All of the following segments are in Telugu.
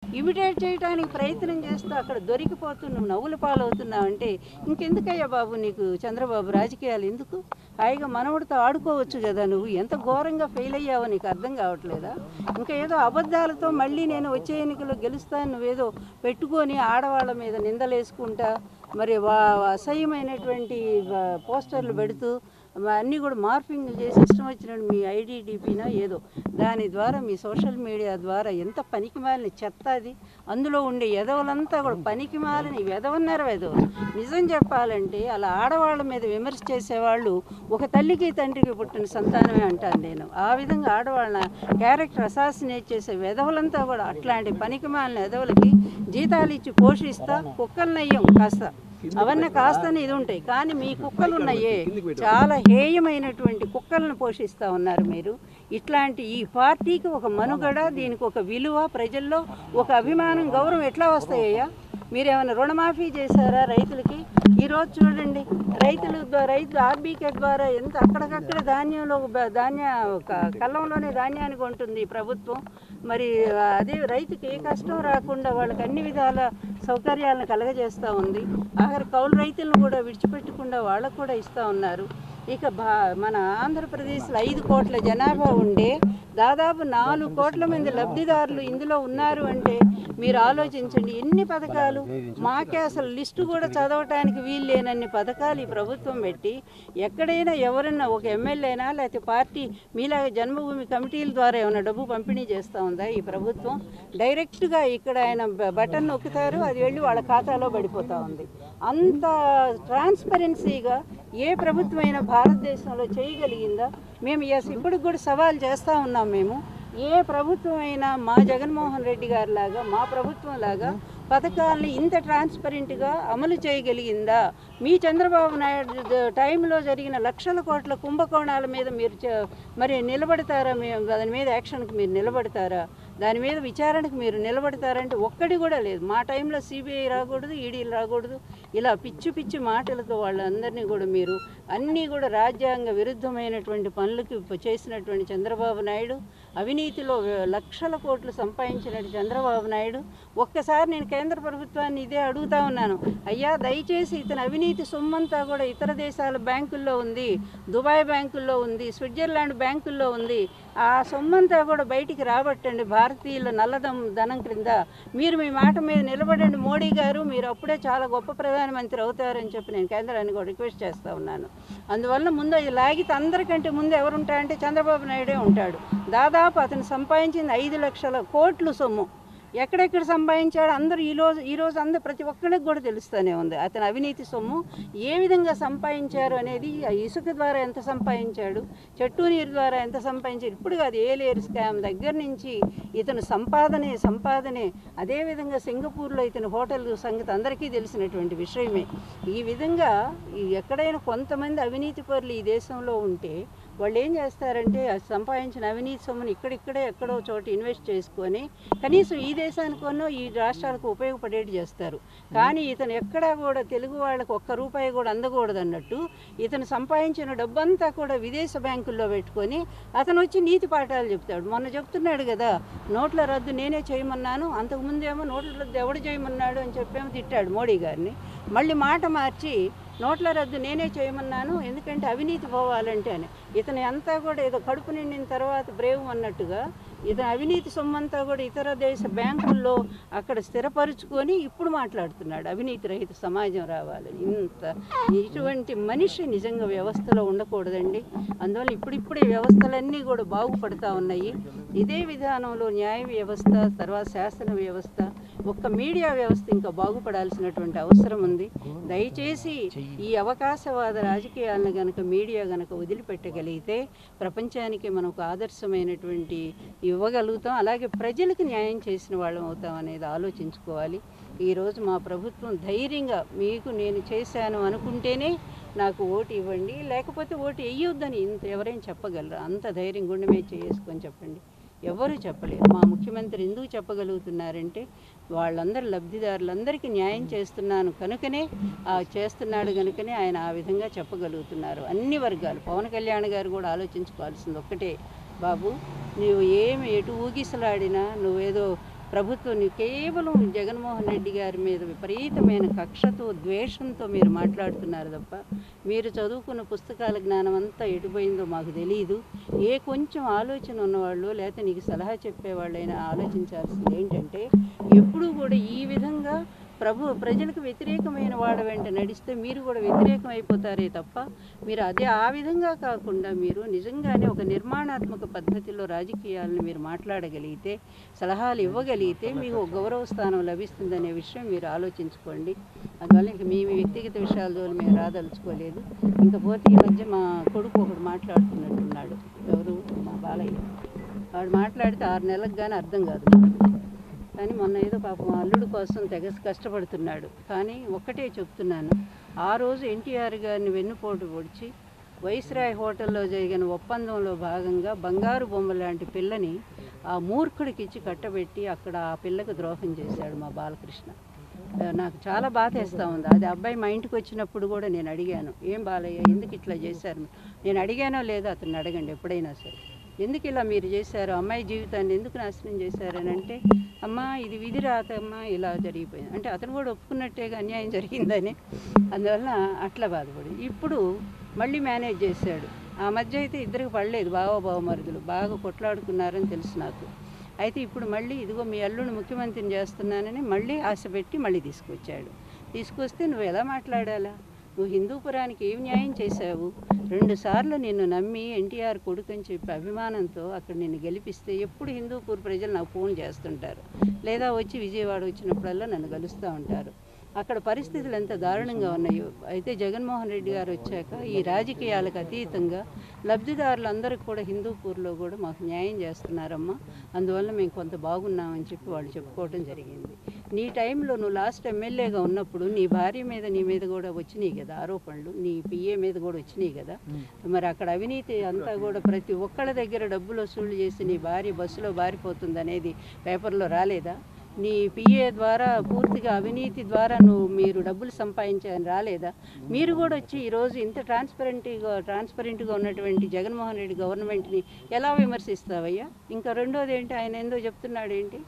ఇమిటేట్ చేయడానికి ప్రయత్నం చేస్తూ అక్కడ దొరికిపోతూ నువ్వు నవ్వుల పాలవుతున్నావు అంటే ఇంకెందుకయ్యా బాబు నీకు చంద్రబాబు రాజకీయాలు ఎందుకు హాయిగా మనవడితో ఆడుకోవచ్చు కదా నువ్వు ఎంత ఘోరంగా ఫెయిల్ అయ్యావో నీకు అర్థం కావట్లేదా ఇంకా ఏదో అబద్ధాలతో మళ్ళీ నేను వచ్చే ఎన్నికల్లో గెలుస్తాను నువ్వేదో పెట్టుకొని ఆడవాళ్ళ మీద నిందలేసుకుంటా మరి వా అసహ్యమైనటువంటి ఆ, పోస్టర్లు పెడుతూ మా అన్నీ కూడా మార్పింగ్ చేసి ఇష్టం వచ్చినట్టు మీ ఐడిడిపినా ఏదో దాని ద్వారా మీ సోషల్ మీడియా ద్వారా ఎంత పనికిమాలిన చెత్త అది అందులో ఉండే ఎదవలంతా కూడా పనికిమాలిన వెదవన్నారు వెదవలు నిజం చెప్పాలంటే అలా ఆడవాళ్ళ మీద విమర్శ చేసేవాళ్ళు ఒక తల్లికి తండ్రికి పుట్టిన సంతానమే అంటాను నేను ఆ విధంగా ఆడవాళ్ళ క్యారెక్టర్ అసాసినేట్ చేసే వెధవలంతా కూడా అట్లాంటి పనికిమాలిన ఎదవలకి జీతాలు ఇచ్చి పోషిస్తా కుక్కలనయ్యం కాస్త అవన్నీ కాస్తనే ఇది ఉంటాయి కానీ మీ కుక్కలు ఉన్నాయే చాలా హేయమైనటువంటి కుక్కలను పోషిస్తూ ఉన్నారు మీరు ఇట్లాంటి ఈ పార్టీకి ఒక మనుగడ దీనికి ఒక విలువ ప్రజల్లో ఒక అభిమానం గౌరవం ఎట్లా వస్తాయ్యా మీరేమైనా రుణమాఫీ చేశారా రైతులకి ఈరోజు చూడండి రైతులు ద్వా- రైతు ఆర్బీకే ద్వారా ఎంత అక్కడికక్కడ ధాన్యంలో బ- ధాన్య ఒక కళ్ళంలోనే ధాన్యాన్ని కొంటుంది ఈ ప్రభుత్వం మరి అదే రైతుకి ఏ కష్టం రాకుండా వాళ్ళకి అన్ని విధాల సౌకర్యాలను కలగజేస్తూ ఉంది ఆఖరి కౌలు రైతులను కూడా విడిచిపెట్టకుండా వాళ్ళకు కూడా ఇస్తూ ఉన్నారు ఇక భా మన ఆంధ్రప్రదేశ్లో ఐదు కోట్ల జనాభా ఉండే దాదాపు నాలుగు కోట్ల మంది లబ్ధిదారులు ఇందులో ఉన్నారు అంటే మీరు ఆలోచించండి ఎన్ని పథకాలు మాకే అసలు లిస్టు కూడా చదవటానికి వీలు లేనన్ని పథకాలు ఈ ప్రభుత్వం పెట్టి ఎక్కడైనా ఎవరన్నా ఒక ఎమ్మెల్యేనా లేకపోతే పార్టీ మీలాగా జన్మభూమి కమిటీల ద్వారా ఏమైనా డబ్బు పంపిణీ చేస్తూ ఉందా ఈ ప్రభుత్వం డైరెక్ట్గా ఇక్కడ ఆయన బ- బటన్ నొక్కుతారు అది వెళ్ళి వాళ్ళ ఖాతాలో పడిపోతూ ఉంది అంత ట్రాన్స్పరెన్సీగా ఏ ప్రభుత్వమైనా భారతదేశంలో చేయగలిగిందా మేము ఎస్ ఇప్పటికి కూడా సవాల్ చేస్తూ ఉన్నాం మేము ఏ ప్రభుత్వం అయినా మా జగన్మోహన్ రెడ్డి గారి లాగా మా ప్రభుత్వం లాగా పథకాలను ఇంత ట్రాన్స్పరెంట్గా అమలు చేయగలిగిందా మీ చంద్రబాబు నాయుడు ద- టైంలో జరిగిన లక్షల కోట్ల కుంభకోణాల మీద మీరు చ- మరి నిలబడతారా మేము దాని మీద యాక్షన్కి మీరు నిలబడతారా దాని మీద విచారణకు మీరు నిలబడతారంటే ఒక్కడి కూడా లేదు మా టైంలో సిబిఐ రాకూడదు ఈడీలు రాకూడదు ఇలా పిచ్చి పిచ్చి మాటలతో వాళ్ళందరినీ కూడా మీరు అన్నీ కూడా రాజ్యాంగ విరుద్ధమైనటువంటి పనులకి ప- చేసినటువంటి చంద్రబాబు నాయుడు అవినీతిలో వే- లక్షల కోట్లు సంపాదించినటువంటి చంద్రబాబు నాయుడు ఒక్కసారి నేను కేంద్ర ప్రభుత్వాన్ని ఇదే అడుగుతా ఉన్నాను అయ్యా దయచేసి ఇతని అవినీతి సొమ్మంతా కూడా ఇతర దేశాల బ్యాంకుల్లో ఉంది దుబాయ్ బ్యాంకుల్లో ఉంది స్విట్జర్లాండ్ బ్యాంకుల్లో ఉంది ఆ సొమ్మంతా కూడా బయటికి రాబట్టండి భారతీయుల నల్లదం ధనం క్రింద మీరు మీ మాట మీద నిలబడండి మోడీ గారు మీరు అప్పుడే చాలా గొప్ప ప్రధానమంత్రి అవుతారని చెప్పి నేను కేంద్రాన్ని కూడా రిక్వెస్ట్ చేస్తూ ఉన్నాను అందువల్ల ముందు అది లాగితే అందరికంటే ముందు ఎవరు ఉంటారంటే చంద్రబాబు నాయుడే ఉంటాడు దాదాపు అతను సంపాదించింది ఐదు లక్షల కోట్లు సొమ్ము ఎక్కడెక్కడ సంపాదించాడు అందరూ ఈ రోజు ఈ రోజు అందరూ ప్రతి ఒక్కరికి కూడా తెలుస్తూనే ఉంది అతని అవినీతి సొమ్ము ఏ విధంగా సంపాదించారు అనేది ఆ ఇసుక ద్వారా ఎంత సంపాదించాడు చెట్టు నీరు ద్వారా ఎంత సంపాదించాడు ఇప్పుడు కాదు ఏ లేరు స్కామ్ దగ్గర నుంచి ఇతను సంపాదనే సంపాదనే అదేవిధంగా సింగపూర్లో ఇతని హోటల్ సంగతి అందరికీ తెలిసినటువంటి విషయమే ఈ విధంగా ఈ ఎక్కడైనా కొంతమంది అవినీతి పరులు ఈ దేశంలో ఉంటే వాళ్ళు ఏం చేస్తారంటే ఆ సంపాదించిన అవినీతి సొమ్ముని ఇక్కడిక్కడే ఎక్కడో చోట ఇన్వెస్ట్ చేసుకొని కనీసం ఈ దేశానికనో ఈ రాష్ట్రాలకు ఉపయోగపడేటి చేస్తారు కానీ ఇతను ఎక్కడా కూడా తెలుగు వాళ్ళకు ఒక్క రూపాయి కూడా అందకూడదు అన్నట్టు ఇతను సంపాదించిన డబ్బంతా కూడా విదేశ బ్యాంకుల్లో పెట్టుకొని అతను వచ్చి నీతి పాఠాలు చెప్తాడు మొన్న చెప్తున్నాడు కదా నోట్ల రద్దు నేనే చేయమన్నాను అంతకుముందేమో నోట్ల రద్దు ఎవడు చేయమన్నాడు అని చెప్పేమో తిట్టాడు మోడీ గారిని మళ్ళీ మాట మార్చి నోట్ల రద్దు నేనే చేయమన్నాను ఎందుకంటే అవినీతి పోవాలంటే అని ఇతను అంతా కూడా ఏదో కడుపు నిండిన తర్వాత బ్రేవ్ అన్నట్టుగా ఇతను అవినీతి సొమ్మంతా కూడా ఇతర దేశ బ్యాంకుల్లో అక్కడ స్థిరపరుచుకొని ఇప్పుడు మాట్లాడుతున్నాడు అవినీతి రహిత సమాజం రావాలని ఇంత ఇటువంటి మనిషి నిజంగా వ్యవస్థలో ఉండకూడదండి అందువల్ల ఇప్పుడిప్పుడే వ్యవస్థలన్నీ కూడా బాగుపడతా ఉన్నాయి ఇదే విధానంలో న్యాయ వ్యవస్థ తర్వాత శాసన వ్యవస్థ ఒక్క మీడియా వ్యవస్థ ఇంకా బాగుపడాల్సినటువంటి అవసరం ఉంది దయచేసి ఈ అవకాశవాద రాజకీయాలను గనక మీడియా గనక వదిలిపెట్టగలిగితే ప్రపంచానికి మనకు ఆదర్శమైనటువంటి ఇవ్వగలుగుతాం అలాగే ప్రజలకు న్యాయం చేసిన వాళ్ళం అవుతాం అనేది ఆలోచించుకోవాలి ఈరోజు మా ప్రభుత్వం ధైర్యంగా మీకు నేను చేశాను అనుకుంటేనే నాకు ఓటు ఇవ్వండి లేకపోతే ఓటు వేయొద్దని ఇంత ఎవరైనా చెప్పగలరు అంత ధైర్యం గుండె మీద చేసుకొని చెప్పండి ఎవరు చెప్పలేరు మా ముఖ్యమంత్రి ఎందుకు చెప్పగలుగుతున్నారంటే వాళ్ళందరూ లబ్ధిదారులందరికీ న్యాయం చేస్తున్నాను కనుకనే ఆ చేస్తున్నాడు కనుకనే ఆయన ఆ విధంగా చెప్పగలుగుతున్నారు అన్ని వర్గాలు పవన్ కళ్యాణ్ గారు కూడా ఆలోచించుకోవాల్సింది ఒక్కటే బాబు నువ్వు ఏమి ఎటు ఊగిసలాడినా నువ్వేదో ప్రభుత్వం కేవలం జగన్మోహన్ రెడ్డి గారి మీద విపరీతమైన కక్షతో ద్వేషంతో మీరు మాట్లాడుతున్నారు తప్ప మీరు చదువుకున్న పుస్తకాల జ్ఞానం అంతా ఎటుపోయిందో మాకు తెలియదు ఏ కొంచెం ఆలోచన ఉన్నవాళ్ళు లేకపోతే నీకు సలహా చెప్పేవాళ్ళైనా ఆలోచించాల్సింది ఏంటంటే ఎప్పుడూ కూడా ఈ విధంగా ప్రభు ప్రజలకు వ్యతిరేకమైన వాడ వెంట నడిస్తే మీరు కూడా వ్యతిరేకం అయిపోతారే తప్ప మీరు అదే ఆ విధంగా కాకుండా మీరు నిజంగానే ఒక నిర్మాణాత్మక పద్ధతిలో రాజకీయాలను మీరు మాట్లాడగలిగితే సలహాలు ఇవ్వగలిగితే మీకు ఒక గౌరవ స్థానం లభిస్తుందనే విషయం మీరు ఆలోచించుకోండి అందువల్ల ఇంక మీ మీ వ్యక్తిగత విషయాల మేము రాదలుచుకోలేదు ఇంకా పోతే ఈ మధ్య మా కొడుకు ఒకడు మాట్లాడుతున్నట్టున్నాడు ఎవరు మా బాలయ్య వాడు మాట్లాడితే ఆరు నెలలకు కానీ అర్థం కాదు కానీ మొన్న ఏదో పాపం అల్లుడు కోసం తెగ కష్టపడుతున్నాడు కానీ ఒక్కటే చెప్తున్నాను ఆ రోజు ఎన్టీఆర్ గారిని వెన్నుపోటు పొడిచి వైస్రాయ్ హోటల్లో జరిగిన ఒప్పందంలో భాగంగా బంగారు బొమ్మ లాంటి పిల్లని ఆ మూర్ఖుడికి ఇచ్చి కట్టబెట్టి అక్కడ ఆ పిల్లకు ద్రోహం చేశాడు మా బాలకృష్ణ ఆ, నాకు చాలా బాధ వేస్తూ ఉంది అది అబ్బాయి మా ఇంటికి వచ్చినప్పుడు కూడా నేను అడిగాను ఏం బాలయ్య ఎందుకు ఇట్లా చేశారు నేను అడిగానో లేదో అతన్ని అడగండి ఎప్పుడైనా సరే ఎందుకు ఇలా మీరు చేశారు అమ్మాయి జీవితాన్ని ఎందుకు నాశనం చేశారని అంటే అమ్మా ఇది విధి రాత అమ్మా ఇలా జరిగిపోయింది అంటే అతను కూడా ఒప్పుకున్నట్టేగా అన్యాయం జరిగిందని అందువల్ల అట్లా బాధపడి ఇప్పుడు మళ్ళీ మేనేజ్ చేశాడు ఆ మధ్య అయితే ఇద్దరికి పడలేదు బావ బావమరుదులు బాగా కొట్లాడుకున్నారని తెలుసు నాకు అయితే ఇప్పుడు మళ్ళీ ఇదిగో మీ అల్లుని ముఖ్యమంత్రిని చేస్తున్నానని మళ్ళీ ఆశ పెట్టి మళ్ళీ తీసుకొచ్చాడు తీసుకొస్తే నువ్వు ఎలా మాట్లాడాలా నువ్వు హిందూపురానికి ఏం న్యాయం చేశావు రెండు సార్లు నిన్ను నమ్మి ఎన్టీఆర్ కొడుకు అని చెప్పి అభిమానంతో అక్కడ నిన్ను గెలిపిస్తే ఎప్పుడు హిందూపూర్ ప్రజలు నాకు ఫోన్ చేస్తుంటారు లేదా వచ్చి విజయవాడ వచ్చినప్పుడల్లా నన్ను కలుస్తూ ఉంటారు అక్కడ పరిస్థితులు ఎంత దారుణంగా ఉన్నాయో అయితే జగన్మోహన్ రెడ్డి గారు వచ్చాక ఈ రాజకీయాలకు అతీతంగా లబ్ధిదారులందరికీ కూడా హిందూపూర్లో కూడా మాకు న్యాయం చేస్తున్నారమ్మా అందువల్ల మేము కొంత బాగున్నామని చెప్పి వాళ్ళు చెప్పుకోవడం జరిగింది నీ టైంలో నువ్వు లాస్ట్ ఎమ్మెల్యేగా ఉన్నప్పుడు నీ భార్య మీద నీ మీద కూడా వచ్చినాయి కదా ఆరోపణలు నీ పిఏ మీద కూడా వచ్చినాయి కదా మరి అక్కడ అవినీతి అంతా కూడా ప్రతి ఒక్కళ్ళ దగ్గర డబ్బులు వసూలు చేసి నీ భార్య బస్సులో బారిపోతుంది అనేది పేపర్లో రాలేదా నీ పిఏ ద్వారా పూర్తిగా అవినీతి ద్వారా నువ్వు మీరు డబ్బులు సంపాదించారని రాలేదా మీరు కూడా వచ్చి ఈరోజు ఇంత ట్రాన్స్పరెంట్గా ట్రాన్స్పరెంట్గా ఉన్నటువంటి జగన్మోహన్ రెడ్డి గవర్నమెంట్ని ఎలా విమర్శిస్తావయ్యా ఇంకా రెండోది ఏంటి ఆయన ఏందో చెప్తున్నాడు ఏంటి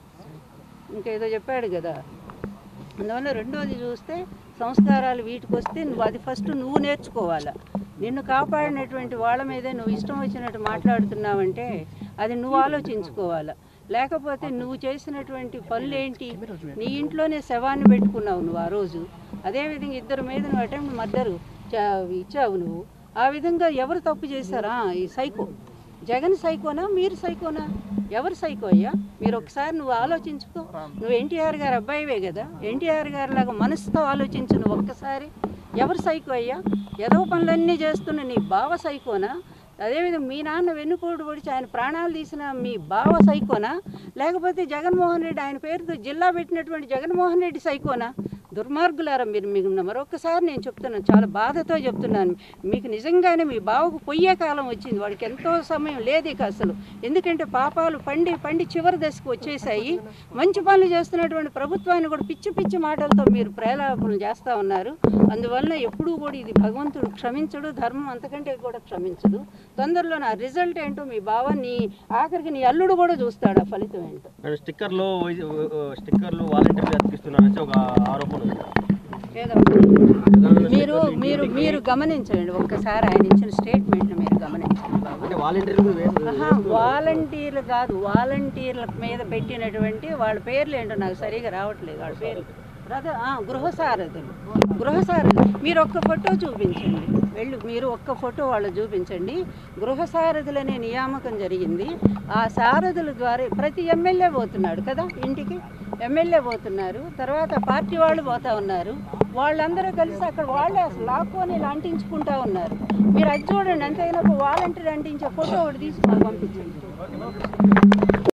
ఇంకేదో చెప్పాడు కదా అందువల్ల రెండోది చూస్తే సంస్కారాలు వీటికి వస్తే నువ్వు అది ఫస్ట్ నువ్వు నేర్చుకోవాలా నిన్ను కాపాడినటువంటి వాళ్ళ మీదే నువ్వు ఇష్టం వచ్చినట్టు మాట్లాడుతున్నావంటే అది నువ్వు ఆలోచించుకోవాలా లేకపోతే నువ్వు చేసినటువంటి పనులు ఏంటి నీ ఇంట్లోనే శవాన్ని పెట్టుకున్నావు నువ్వు ఆ రోజు అదేవిధంగా ఇద్దరు మీద నువ్వు అటెంప్ట్ మర్డరు ఇచ్చావు నువ్వు ఆ విధంగా ఎవరు తప్పు చేశారా ఈ సైకో జగన్ సైకోనా మీరు సైకోనా ఎవరు సైకో అయ్యా మీరు ఒకసారి నువ్వు ఆలోచించుకో నువ్వు ఎన్టీఆర్ గారు అబ్బాయివే కదా ఎన్టీఆర్ గారి లాగా మనసుతో ఆలోచించు నువ్వు ఒక్కసారి ఎవరు సైకో అయ్యా ఏదో పనులన్నీ చేస్తున్న నీ బావ సైకోనా అదేవిధంగా మీ నాన్న వెన్నుపోటు పొడిచి ఆయన ప్రాణాలు తీసిన మీ బావ సైకోనా లేకపోతే జగన్మోహన్ రెడ్డి ఆయన పేరుతో జిల్లా పెట్టినటువంటి జగన్మోహన్ రెడ్డి సైకోనా దుర్మార్గులారా మీరు మీకు మరొకసారి నేను చెప్తున్నాను చాలా బాధతో చెప్తున్నాను మీకు నిజంగానే మీ బావకు పొయ్యే కాలం వచ్చింది వాడికి ఎంతో సమయం లేదు ఇక అసలు ఎందుకంటే పాపాలు పండి పండి చివరి దశకు వచ్చేసాయి మంచి పనులు చేస్తున్నటువంటి ప్రభుత్వాన్ని కూడా పిచ్చి పిచ్చి మాటలతో మీరు ప్రేలాపనలు చేస్తూ ఉన్నారు అందువలన ఎప్పుడూ కూడా ఇది భగవంతుడు క్షమించడు ధర్మం అంతకంటే కూడా క్షమించదు తొందరలో నా రిజల్ట్ ఏంటో మీ బావ నీ ఆఖరికి నీ అల్లుడు కూడా చూస్తాడు ఆ ఫలితం ఏంటో మేడం స్టిక్కర్లు వైజ్- స్టిక్కర్లు వాలంటీర్లు అతికిస్తున్నారనేసి ఒక ఆరోపణ ఉంది ఏదో మీరు మీరు మీరు గమనించండి ఒక్కసారి ఆయన ఇచ్చిన స్టేట్మెంట్ని మీరు గమనించండి బాబు అంటే వాలంటీర్లు వేరు ఆహా, వాలంటీర్లు కాదు వాలంటీర్ల మీద పెట్టినటువంటి వాళ్ళ పేర్లు ఏంటో నాకు సరిగా రావట్లేదు వాళ్ళ పేర్లు బ్రదర్ ఆ, గృహ సారథులు గృహ సారథులు మీరు ఒక్క ఫోటో చూపించండి వెళ్ళి మీరు ఒక్క ఫోటో వాళ్ళు చూపించండి గృహ సారథులు అనే నియామకం జరిగింది ఆ సారథుల ద్వారా ప్రతి ఎమ్మెల్యే పోతున్నాడు కదా ఇంటికి ఎమ్మెల్యే పోతున్నారు తర్వాత పార్టీ వాళ్ళు పోతా ఉన్నారు వాళ్ళందరూ కలిసి అక్కడ వాళ్ళే అసలు లాక్కొని ఇలా అంటించుకుంటా ఉన్నారు మీరు అది చూడండి అంతైనప్పుడు వాలంటీర్ అంటించే ఫోటో ఒకటి తీసి మాకు పంపించండి